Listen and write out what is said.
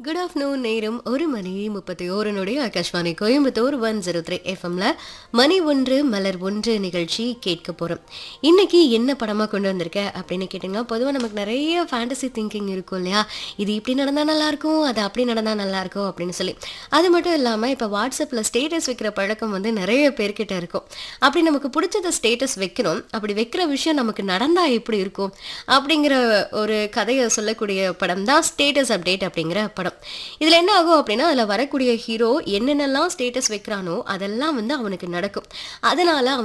good afternoon நேரம் ஒரு மணி முப்பத்தி ஓரனுடைய Akashvani Coimbatore one zero three எஃப்எம்ல மணி ஒன்று மலர் ஒன்று நிகழ்ச்சி கேட்க போகிறோம் இன்னைக்கு என்ன படமாக கொண்டு வந்திருக்க அப்படின்னு கேட்டிங்கன்னா பொதுவாக நமக்கு நிறைய ஃபேண்டசி திங்கிங் இருக்கும் இல்லையா இது இப்படி நடந்தால் நல்லாயிருக்கும் அது அப்படி நடந்தால் நல்லாயிருக்கும் அப்படின்னு சொல்லி அது மட்டும் இல்லாமல் இப்போ வாட்ஸ்அப்பில் ஸ்டேட்டஸ் வைக்கிற பழக்கம் வந்து நிறைய பேர்கிட்ட இருக்கும் அப்படி நமக்கு பிடிச்சத ஸ்டேட்டஸ் வைக்கிறோம் அப்படி வைக்கிற விஷயம் நமக்கு நடந்தால் எப்படி இருக்கும் அப்படிங்கிற ஒரு கதையை சொல்லக்கூடிய படம் தான் ஸ்டேட்டஸ் அப்டேட் அப்படிங்கிற படம் இதில் என்ன ஆகும் அப்படின்னா அதில் வரக்கூடிய ஹீரோ என்னென்னலாம் ஸ்டேட்டஸ் வைக்கிறானோ அதெல்லாம் வந்து அவனுக்கு நடக்கும் அதனால அவன்